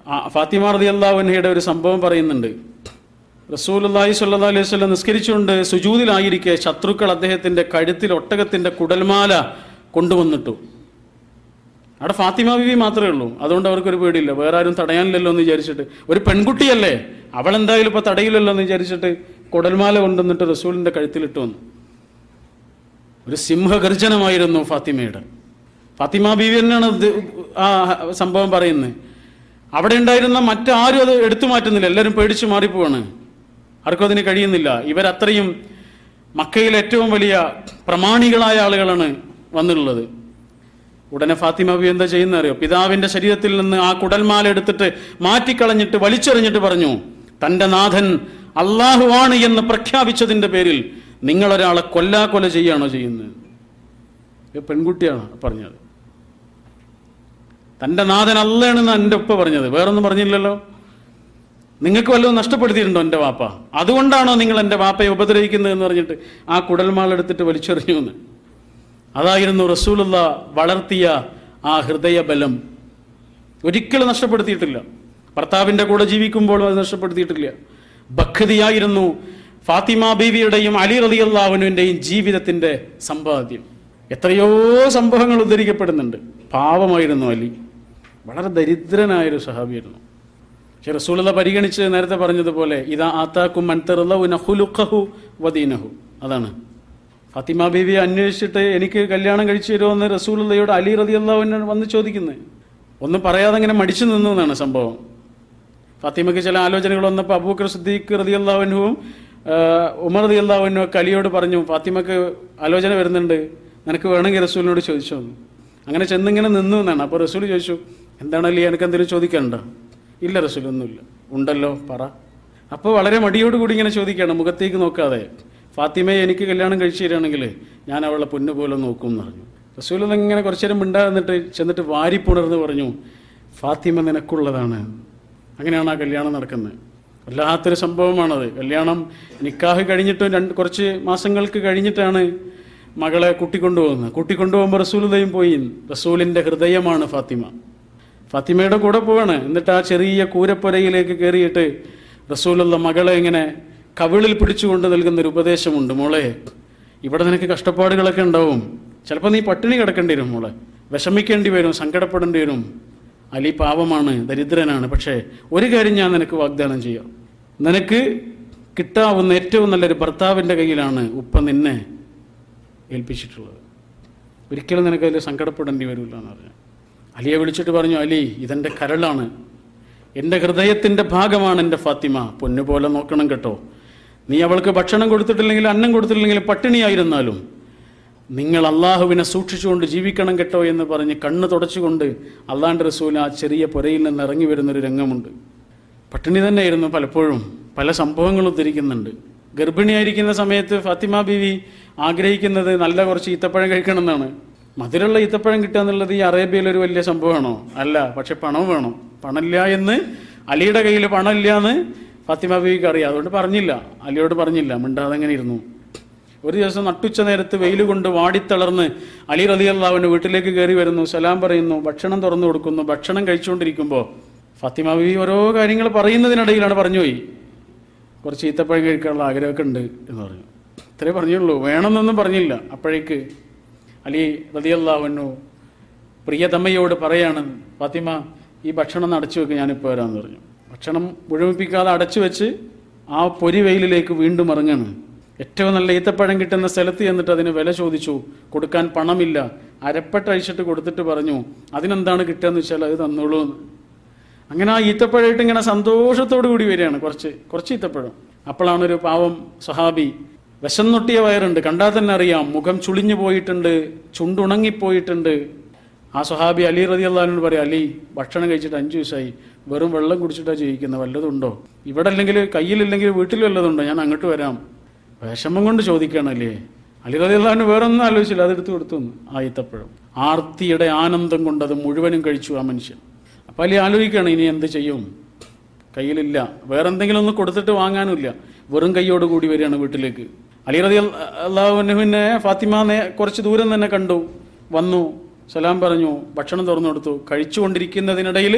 ആ ഫാത്തിമ റതി അള്ളാഹുനയുടെ ഒരു സംഭവം പറയുന്നുണ്ട് റസൂലുള്ളാഹി സ്വല്ലല്ലാഹി അലൈഹി വസല്ലം നിസ്കരിച്ചുകൊണ്ട് സുജൂദിലായിരിക്കെ ശത്രുക്കൾ അദ്ദേഹത്തിന്റെ കഴുത്തിൽ ഒട്ടകത്തിന്റെ കുടൽമാല കൊണ്ടുവന്നിട്ടു അവിടെ ഫാത്തിമ ബിബി മാത്രമേ ഉള്ളൂ അതുകൊണ്ട് അവർക്കൊരു പേടിയില്ല വേറെ ആരും തടയാനില്ലല്ലോ എന്ന് വിചാരിച്ചിട്ട് ഒരു പെൺകുട്ടിയല്ലേ അവൾ എന്തായാലും ഇപ്പൊ തടയില്ലല്ലോ എന്ന് വിചാരിച്ചിട്ട് കുടൽമാല കൊണ്ടുവന്നിട്ട് റസൂലിന്റെ കഴുത്തിലിട്ട് വന്നു ഒരു സിംഹഗർജനമായിരുന്നു ഫാത്തിമയുടെ ഫാത്തിമ ബീവി തന്നെയാണ് ഇത് ആ സംഭവം പറയുന്നത് അവിടെ ഉണ്ടായിരുന്ന മറ്റാരും അത് എടുത്തു മാറ്റുന്നില്ല എല്ലാവരും പേടിച്ചു മാറിപ്പോവാണ് ആർക്കും അതിന് കഴിയുന്നില്ല ഇവരത്രയും മക്കയിൽ ഏറ്റവും വലിയ പ്രമാണികളായ ആളുകളാണ് വന്നിട്ടുള്ളത് ഉടനെ ഫാത്തിമ ബി എന്താ ചെയ്യുന്ന അറിയോ പിതാവിന്റെ ശരീരത്തിൽ നിന്ന് ആ കുടൽമാല എടുത്തിട്ട് മാറ്റിക്കളഞ്ഞിട്ട് വലിച്ചെറിഞ്ഞിട്ട് പറഞ്ഞു തന്റെ നാഥൻ അള്ളാഹുവാണ് എന്ന് പ്രഖ്യാപിച്ചതിന്റെ പേരിൽ നിങ്ങൾ ഒരാളെ കൊല്ലാക്കൊല ചെയ്യാണോ ചെയ്യുന്നത് ഇത് പെൺകുട്ടിയാണ് പറഞ്ഞത് തന്റെ നാഥൻ അല്ലയാണെന്ന് എൻ്റെ ഉപ്പ പറഞ്ഞത് വേറൊന്നും പറഞ്ഞില്ലല്ലോ നിങ്ങൾക്ക് വല്ലതും നഷ്ടപ്പെടുത്തിയിട്ടുണ്ടോ എൻ്റെ വാപ്പ അതുകൊണ്ടാണോ നിങ്ങൾ എൻ്റെ വാപ്പയെ ഉപദ്രവിക്കുന്നത് എന്ന് പറഞ്ഞിട്ട് ആ കുടൽമാല എടുത്തിട്ട് വലിച്ചെറിഞ്ഞു എന്ന് അതായിരുന്നു റസൂലുള്ള വളർത്തിയ ആ ഹൃദയബലം ഒരിക്കലും നഷ്ടപ്പെടുത്തിയിട്ടില്ല ഭർത്താവിൻ്റെ കൂടെ ജീവിക്കുമ്പോഴും അത് നഷ്ടപ്പെടുത്തിയിട്ടില്ല ഭക്തിയായിരുന്നു ഫാത്തിമ ബീവിയുടെയും അലി റലി അള്ളാഹുവിൻ്റെയും ജീവിതത്തിൻ്റെ സമ്പാദ്യം എത്രയോ സംഭവങ്ങൾ ഉദ്ധരിക്കപ്പെടുന്നുണ്ട് പാവമായിരുന്നു അലി വളരെ ദരിദ്രനായൊരു സഹാബിയായിരുന്നു പക്ഷെ റസൂലുള്ള പരിഗണിച്ച് നേരത്തെ പറഞ്ഞതുപോലെ ഇതാ ആത്താക്കും മൻതറുലഹു വദീനഹു അതാണ് ഫാത്തിമ ബീവിയെ അന്വേഷിച്ചിട്ട് എനിക്ക് കല്യാണം കഴിച്ചു തരുമോ എന്ന് റസൂലുള്ളയോട് അലി റതി അള്ളാഹുവിനാണ് വന്ന് ചോദിക്കുന്നത് ഒന്നും പറയാതെ അങ്ങനെ മടിച്ചു നിന്നു എന്നാണ് സംഭവം ഫാത്തിമയ്ക്ക് ചില ആലോചനകൾ വന്നപ്പോൾ അബൂക്കർ സിദ്ദീഖ് റതി അള്ളാഹുനുവും ഉമർ റതി അള്ളാഹുനും ഒക്കെ അലിയോട് പറഞ്ഞു ഫാത്തിമക്ക് ആലോചന വരുന്നുണ്ട് നിനക്ക് വേണമെങ്കിൽ റസൂലിനോട് ചോദിച്ചോ എന്ന് അങ്ങനെ ചെന്നിങ്ങനെ നിന്നു എന്നാണ് അപ്പോൾ റസൂൽ ചോദിച്ചു എന്താണ് അലി എനിക്ക് എന്തെങ്കിലും ചോദിക്കാനുണ്ടോ ഇല്ല റസൂൽ ഒന്നുമില്ല ഉണ്ടല്ലോ പറ അപ്പോൾ വളരെ മടിയോടുകൂടി ഇങ്ങനെ ചോദിക്കുകയാണ് മുഖത്തേക്ക് നോക്കാതെ ഫാത്തിമയെ എനിക്ക് കല്യാണം കഴിച്ചു തരികയാണെങ്കിൽ ഞാൻ അവളെ പൊന്നു പോലെ നോക്കും എന്ന് പറഞ്ഞു റസൂൽ ഇങ്ങനെ കുറച്ചു നേരം മിണ്ടാന്നിട്ട് ചെന്നിട്ട് വാരിപ്പുണർന്ന് പറഞ്ഞു ഫാത്തിമ നിനക്കുള്ളതാണ് അങ്ങനെയാണ് ആ കല്യാണം നടക്കുന്നത് വല്ലാത്തൊരു സംഭവമാണത് കല്യാണം നിക്കാഹ് കഴിഞ്ഞിട്ട് രണ്ട് കുറച്ച് മാസങ്ങൾക്ക് കഴിഞ്ഞിട്ടാണ് മകളെ കൂട്ടിക്കൊണ്ടുപോകുന്നത് കൂട്ടിക്കൊണ്ടുപോകുമ്പോൾ റസൂലുദയും പോയി റസൂലിൻ്റെ ഹൃദയമാണ് ഫാത്തിമ ഫാത്തിമയുടെ കൂടെ പോവാണ് എന്നിട്ട് ആ ചെറിയ കൂരപ്പുരയിലേക്ക് കയറിയിട്ട് റസൂലുള്ള മകളെ ഇങ്ങനെ കവിളിൽ പിടിച്ചുകൊണ്ട് നൽകുന്ന ഒരു ഉപദേശമുണ്ട് മോളെ ഇവിടെ നിനക്ക് കഷ്ടപ്പാടുകളൊക്കെ ഉണ്ടാവും ചിലപ്പോൾ നീ പട്ടിണി കിടക്കേണ്ടി വരും മോളെ വിഷമിക്കേണ്ടി വരും സങ്കടപ്പെടേണ്ടി വരും അലി പാവമാണ് ദരിദ്രനാണ് പക്ഷേ ഒരു കാര്യം ഞാൻ നിനക്ക് വാഗ്ദാനം ചെയ്യാം നിനക്ക് കിട്ടാവുന്ന ഏറ്റവും നല്ലൊരു ഭർത്താവിൻ്റെ കയ്യിലാണ് ഉപ്പ നിന്നെ ഏൽപ്പിച്ചിട്ടുള്ളത് ഒരിക്കലും നിനക്ക് അതിൽ സങ്കടപ്പെടേണ്ടി വരില്ല എന്ന് പറഞ്ഞു അലിയെ വിളിച്ചിട്ട് പറഞ്ഞു അലി ഇതെൻ്റെ കരളാണ് എൻ്റെ ഹൃദയത്തിൻ്റെ ഭാഗമാണ് എൻ്റെ ഫാത്തിമ പൊന്നുപോലെ നോക്കണം കേട്ടോ നീ അവൾക്ക് ഭക്ഷണം കൊടുത്തിട്ടില്ലെങ്കിൽ അന്നം കൊടുത്തിട്ടില്ലെങ്കിൽ പട്ടിണിയായിരുന്നാലും നിങ്ങൾ അള്ളാഹുവിനെ സൂക്ഷിച്ചുകൊണ്ട് ജീവിക്കണം കേട്ടോ എന്ന് പറഞ്ഞ് കണ്ണ് തുടച്ചുകൊണ്ട് അള്ളാൻ്റെ റസൂൽ ആ ചെറിയ പുരയിൽ നിന്ന് ഇറങ്ങി വരുന്നൊരു രംഗമുണ്ട് പട്ടിണി തന്നെയായിരുന്നു പലപ്പോഴും പല സംഭവങ്ങൾ ഉദ്ധരിക്കുന്നുണ്ട് ഗർഭിണിയായിരിക്കുന്ന സമയത്ത് ഫാത്തിമ ബീവി ആഗ്രഹിക്കുന്നത് നല്ല കുറച്ച് ഈത്തപ്പഴം കഴിക്കണം എന്നാണ് മധുരമുള്ള ഈത്തപ്പഴം കിട്ടുക എന്നുള്ളത് ഈ അറേബ്യയിൽ ഒരു വലിയ സംഭവമാണോ അല്ല പക്ഷെ പണം വേണം പണമില്ല എന്ന് അലിയുടെ കയ്യിൽ പണമില്ല എന്ന് ഫാത്തിമ ബീവിക്ക് അറിയാം അതുകൊണ്ട് പറഞ്ഞില്ല അലിയോട് പറഞ്ഞില്ല മിണ്ടാതെ അങ്ങനെ ഇരുന്നു ഒരു ദിവസം നട്ടുച്ച നേരത്ത് വെയിൽ കൊണ്ട് വാടിത്തളർന്ന് അലി റലി അള്ളാവിൻ്റെ വീട്ടിലേക്ക് കയറി വരുന്നു സലാം പറയുന്നു ഭക്ഷണം തുറന്നു കൊടുക്കുന്നു ഭക്ഷണം കഴിച്ചുകൊണ്ടിരിക്കുമ്പോൾ ഫാത്തിമ ബീവി ഓരോ കാര്യങ്ങൾ പറയുന്നതിനിടയിലാണ് പറഞ്ഞുപോയി കുറച്ച് ഈത്തപ്പഴം കഴിക്കാനുള്ള ആഗ്രഹമൊക്കെ ഉണ്ട് എന്ന് പറഞ്ഞു ഇത്രേ പറഞ്ഞുള്ളൂ വേണമെന്നൊന്നും പറഞ്ഞില്ല അപ്പോഴേക്ക് അലി റതിയല്ലാവന്നു പ്രിയതമ്മയോട് പറയാണ് ഫാത്തിമ ഈ ഭക്ഷണം ഒന്ന് അടച്ചു വെക്ക് ഞാനിപ്പോൾ വരാമെന്ന് പറഞ്ഞു ഭക്ഷണം മുഴുമിപ്പിക്കാതെ അടച്ചു വെച്ച് ആ പൊരി വെയിലിലേക്ക് വീണ്ടും ഇറങ്ങാണ് ഏറ്റവും നല്ല ഈത്തപ്പഴം കിട്ടുന്ന സ്ഥലത്ത് ചെന്നിട്ട് അതിന് വില ചോദിച്ചു കൊടുക്കാൻ പണമില്ല അരപ്പട്ട അഴിച്ചിട്ട് കൊടുത്തിട്ട് പറഞ്ഞു അതിനെന്താണ് കിട്ടുകയെന്ന് വെച്ചാൽ അത് തന്നോളൂ എന്ന് അങ്ങനെ ആ ഈത്തപ്പഴമായിട്ട് ഇങ്ങനെ സന്തോഷത്തോടു കൂടി വരികയാണ് കുറച്ച് കുറച്ച് ഈത്തപ്പഴം അപ്പോഴാണ് ഒരു പാവം സഹാബി വിശന്നൊട്ടിയ വയറുണ്ട് കണ്ടാൽ തന്നെ അറിയാം മുഖം ചുളിഞ്ഞു പോയിട്ടുണ്ട് ചുണ്ടുണങ്ങിപ്പോയിട്ടുണ്ട് ആ സ്വഹാബി അലി റതി അള്ളഹാനോട് പറയാം അലി ഭക്ഷണം കഴിച്ചിട്ട് അഞ്ചു ദിവസമായി വെറും വെള്ളം കുടിച്ചിട്ടാണ് ജീവിക്കുന്നത് വല്ലതുണ്ടോ ഇവിടെ അല്ലെങ്കിൽ കയ്യിലില്ലെങ്കിൽ വീട്ടിൽ വല്ലതുണ്ടോ ഞാൻ അങ്ങോട്ട് വരാം വിഷമം കൊണ്ട് ചോദിക്കുകയാണല്ലേ അലി റതി അള്ളഹാന് വേറെ ഒന്നും ആലോചിച്ചില്ല അതെടുത്ത് കൊടുത്തു എന്ന് ആ ഈത്തപ്പഴം ആർത്തിയുടെ ആനന്ദം കൊണ്ട് അത് മുഴുവനും കഴിച്ചു ആ മനുഷ്യൻ അപ്പം അലി ആലോചിക്കുകയാണ് ഇനി എന്ത് ചെയ്യും കയ്യിലില്ല വേറെ എന്തെങ്കിലും ഒന്ന് കൊടുത്തിട്ട് വാങ്ങാനുമില്ല വെറും കൈയോട് കൂടി വരികയാണ് വീട്ടിലേക്ക് അലി റതി അള്ളാഹുവിനെ ഫാത്തിമ നേ- കുറച്ച് ദൂരം തന്നെ കണ്ടു വന്നു സലാം പറഞ്ഞു ഭക്ഷണം തുറന്നു കൊടുത്തു കഴിച്ചുകൊണ്ടിരിക്കുന്നതിനിടയിൽ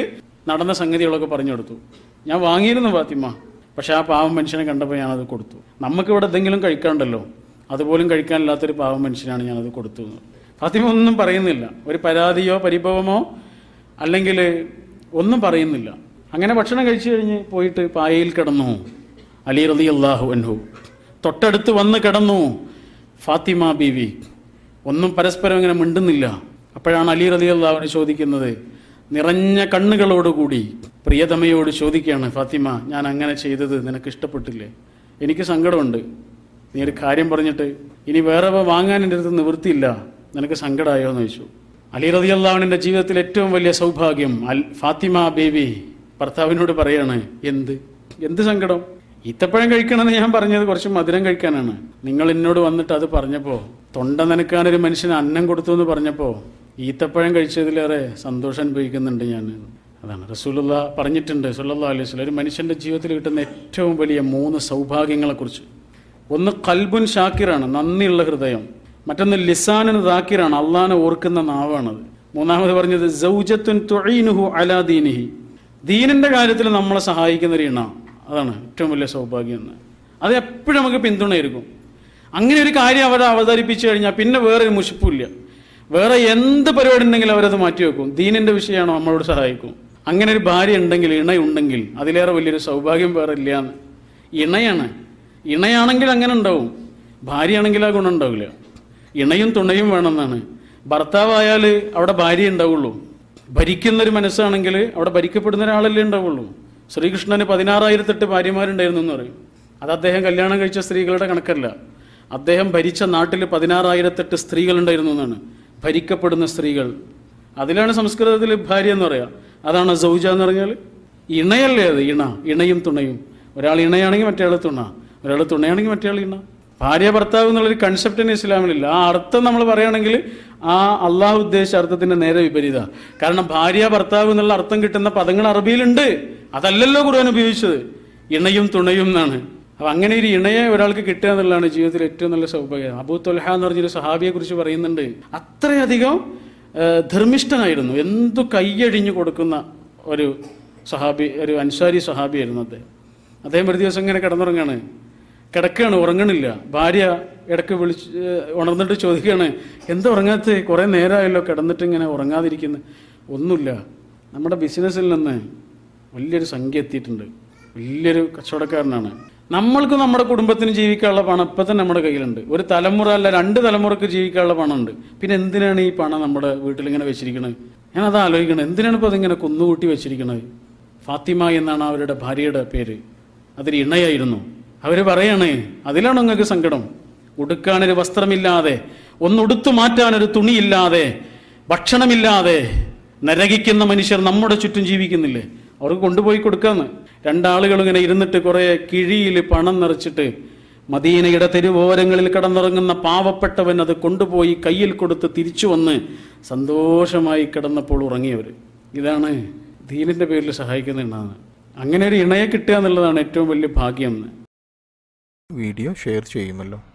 നടന്ന സംഗതികളൊക്കെ പറഞ്ഞു കൊടുത്തു ഞാൻ വാങ്ങിയിരുന്നു ഫാത്തിമ പക്ഷെ ആ പാവം മനുഷ്യനെ കണ്ടപ്പോൾ ഞാനത് കൊടുത്തു നമുക്ക് ഇവിടെ എന്തെങ്കിലും കഴിക്കാണ്ടല്ലോ അതുപോലും കഴിക്കാനില്ലാത്തൊരു പാവം മനുഷ്യനാണ് ഞാനത് കൊടുത്തു എന്ന്. ഫാത്തിമ ഒന്നും പറയുന്നില്ല ഒരു പരാതിയോ പരിഭവമോ അല്ലെങ്കിൽ ഒന്നും പറയുന്നില്ല അങ്ങനെ ഭക്ഷണം കഴിച്ചു കഴിഞ്ഞ് പോയിട്ട് പായയിൽ കിടന്നു അലി റതി അള്ളാഹു അൻഹു തൊട്ടടുത്ത് വന്ന് കിടന്നു ഫാത്തിമ ബീവി ഒന്നും പരസ്പരം ഇങ്ങനെ മിണ്ടുന്നില്ല അപ്പോഴാണ് അലി റതി അള്ളാഹുവിനെ ചോദിക്കുന്നത് നിറഞ്ഞ കണ്ണുകളോടുകൂടി പ്രിയതമയോട് ചോദിക്കുകയാണ് ഫാത്തിമ ഞാൻ അങ്ങനെ ചെയ്തത് നിനക്ക് ഇഷ്ടപ്പെട്ടില്ലേ എനിക്ക് സങ്കടമുണ്ട് നീ ഒരു കാര്യം പറഞ്ഞിട്ട് ഇനി വേറെ വാങ്ങാൻ എൻ്റെ അടുത്ത് നിവൃത്തിയില്ല നിനക്ക് സങ്കടമായോ എന്ന് ചോദിച്ചു അലി റതി അള്ളാഹുവിൻ്റെ ജീവിതത്തിൽ ഏറ്റവും വലിയ സൗഭാഗ്യം അൽ ഫാത്തിമ ബേബി ഭർത്താവിനോട് പറയാണ് എന്ത് എന്ത് സങ്കടം ഈത്തപ്പഴം കഴിക്കണമെന്ന് ഞാൻ പറഞ്ഞത് കുറച്ച് മധുരം കഴിക്കാനാണ് നിങ്ങൾ എന്നോട് വന്നിട്ട് അത് പറഞ്ഞപ്പോൾ തൊണ്ട നനക്കാനൊരു മനുഷ്യന് അന്നം കൊടുത്തു എന്ന് പറഞ്ഞപ്പോൾ ഈത്തപ്പഴം കഴിച്ചതിലേറെ സന്തോഷം അനുഭവിക്കുന്നുണ്ട് ഞാൻ അതാണ് റസൂലുള്ള പറഞ്ഞിട്ടുണ്ട് സല്ലല്ലാഹു അലൈഹി വസല്ലം ഒരു മനുഷ്യൻ്റെ ജീവിതത്തിൽ കിട്ടുന്ന ഏറ്റവും വലിയ മൂന്ന് സൗഭാഗ്യങ്ങളെക്കുറിച്ച് ഒന്ന് കൽബുൻ ഷാക്കിറാണ് നന്ദിയുള്ള ഹൃദയം മറ്റൊന്ന് ലിസാനൻ ദാക്കിറാണ് അള്ളാനെ ഓർക്കുന്ന നാവാണത് മൂന്നാമത് പറഞ്ഞത് സൗജത്തുൻ തുഴീനുഹു അലാ ദീനിഹി ദീനിന്റെ കാര്യത്തിൽ നമ്മളെ സഹായിക്കുന്ന ഒരു ഇണ അതാണ് ഏറ്റവും വലിയ സൗഭാഗ്യം എന്ന് അത് എപ്പോഴും നമുക്ക് പിന്തുണയായിരിക്കും അങ്ങനെ ഒരു കാര്യം അവർ അവതരിപ്പിച്ചു കഴിഞ്ഞാൽ പിന്നെ വേറെ ഒരു മുഷിപ്പില്ല വേറെ എന്ത് പരിപാടി ഉണ്ടെങ്കിലും അവരത് മാറ്റിവെക്കും ദീനിന്റെ വിഷയമാണോ നമ്മളോട് സഹായിക്കും അങ്ങനെ ഒരു ഭാര്യ ഉണ്ടെങ്കിൽ ഇണയുണ്ടെങ്കിൽ അതിലേറെ വലിയൊരു സൗഭാഗ്യം വേറെ ഇല്ല എന്ന് ഇണയാണ് ഇണയാണെങ്കിൽ അങ്ങനെ ഉണ്ടാവും ഭാര്യയാണെങ്കിൽ ആ ഗുണം ഉണ്ടാവില്ല ഇണയും തുണയും വേണമെന്നാണ് ഭർത്താവായാൽ അവിടെ ഭാര്യ ഉണ്ടാവുള്ളൂ ഭരിക്കുന്ന ഒരു മനസ്സാണെങ്കിൽ അവിടെ ഭരിക്കപ്പെടുന്ന ഒരാളല്ലേ ഉണ്ടാവുള്ളൂ ശ്രീകൃഷ്ണന് പതിനാറായിരത്തെട്ട് ഭാര്യമാരുണ്ടായിരുന്നു എന്ന് പറയും അത് അദ്ദേഹം കല്യാണം കഴിച്ച സ്ത്രീകളുടെ കണക്കല്ല അദ്ദേഹം ഭരിച്ച നാട്ടിൽ പതിനാറായിരത്തെട്ട് സ്ത്രീകളുണ്ടായിരുന്നു എന്നാണ് ഭരിക്കപ്പെടുന്ന സ്ത്രീകൾ അതിലാണ് സംസ്കൃതത്തിൽ ഭാര്യ എന്ന് പറയാ അതാണ് സൗജ എന്ന് പറഞ്ഞാൽ ഇണയല്ലേ അത് ഇണ ഇണയും തുണയും ഒരാൾ ഇണയാണെങ്കിൽ മറ്റേ തുണ ഒരാൾ തുണയാണെങ്കിൽ മറ്റേ ഇണ ഭാര്യ ഭർത്താവ് എന്നുള്ളൊരു കൺസെപ്റ്റിന് ഇസ്ലാമിലില്ല ആ അർത്ഥം നമ്മൾ പറയുകയാണെങ്കിൽ ആ അള്ളാഹു ഉദ്ദേശിച്ച അർത്ഥത്തിന്റെ നേരെ വിപരീത കാരണം ഭാര്യ ഭർത്താവ് എന്നുള്ള അർത്ഥം കിട്ടുന്ന പദങ്ങൾ അറബിയിലുണ്ട് അതല്ലല്ലോ ഖുർആൻ ഉപയോഗിച്ചത് ഇണയും തുണയും എന്നാണ് അപ്പൊ അങ്ങനെ ഒരു ഇണയെ ഒരാൾക്ക് കിട്ടുക എന്നുള്ളതാണ് ജീവിതത്തിൽ ഏറ്റവും നല്ല സൗഭാഗ്യം അബൂ തൊൽഹ എന്ന് പറഞ്ഞൊരു സഹാബിയെ കുറിച്ച് പറയുന്നുണ്ട് അത്രയധികം ആ, ധർമ്മിഷ്ഠനായിരുന്നു എന്തു കൈയഴിഞ്ഞു കൊടുക്കുന്ന ഒരു സഹാബി ഒരു അൻസാരി സഹാബിയായിരുന്നു അദ്ദേഹം അദ്ദേഹം ഒരു ദിവസം ഇങ്ങനെ കിടന്നുറങ്ങാണ് കിടക്കുകയാണ് ഉറങ്ങണില്ല ഭാര്യ ഇടയ്ക്ക് വിളിച്ച് ഏഹ് ഉണർന്നിട്ട് ചോദിക്കുകയാണ് എന്താ ഉറങ്ങാത്ത കുറേ നേരമായല്ലോ കിടന്നിട്ട് ഇങ്ങനെ ഉറങ്ങാതിരിക്കുന്നത് ഒന്നുമില്ല നമ്മുടെ ബിസിനസ്സിൽ നിന്ന് വലിയൊരു സംഖ്യ എത്തിയിട്ടുണ്ട് വലിയൊരു കച്ചവടക്കാരനാണ് നമ്മൾക്ക് നമ്മുടെ കുടുംബത്തിന് ജീവിക്കാനുള്ള പണം ഇപ്പം തന്നെ നമ്മുടെ കയ്യിലുണ്ട് ഒരു തലമുറ അല്ല രണ്ട് തലമുറക്ക് ജീവിക്കാനുള്ള പണമുണ്ട് പിന്നെ എന്തിനാണ് ഈ പണം നമ്മുടെ വീട്ടിൽ ഇങ്ങനെ വെച്ചിരിക്കുന്നത് ഞാനത് ആലോചിക്കണം എന്തിനാണ് ഇപ്പോൾ അതിങ്ങനെ കുന്നുകൂട്ടി വെച്ചിരിക്കുന്നത് ഫാത്തിമ എന്നാണ് അവരുടെ ഭാര്യയുടെ പേര് അതിൽ ഇണയായിരുന്നു അവർ പറയാണ് അതിലാണ് നിങ്ങൾക്ക് സങ്കടം ഉടുക്കാനൊരു വസ്ത്രമില്ലാതെ ഒന്നുടുത്തു മാറ്റാനൊരു തുണിയില്ലാതെ ഭക്ഷണമില്ലാതെ നരകിക്കുന്ന മനുഷ്യർ നമ്മുടെ ചുറ്റും ജീവിക്കുന്നില്ലേ അവർക്ക് കൊണ്ടുപോയി കൊടുക്കാന്ന് രണ്ടാളുകൾ ഇങ്ങനെ ഇരുന്നിട്ട് കുറേ കിഴിയിൽ പണം നിറച്ചിട്ട് മദീനയുടെ തെരുവോരങ്ങളിൽ കിടന്നുറങ്ങുന്ന പാവപ്പെട്ടവൻ അത് കൊണ്ടുപോയി കയ്യിൽ കൊടുത്ത് തിരിച്ചു വന്ന് സന്തോഷമായി കിടന്നപ്പോൾ ഉറങ്ങിയവർ ഇതാണ് ദീനിന്റെ പേരിൽ സഹായിക്കുന്ന ഇണാണ് അങ്ങനെ ഒരു ഇണയെ കിട്ടുക എന്നുള്ളതാണ് ഏറ്റവും വലിയ ഭാഗ്യം എന്ന് വീഡിയോ ഷെയർ ചെയ്യുമല്ലോ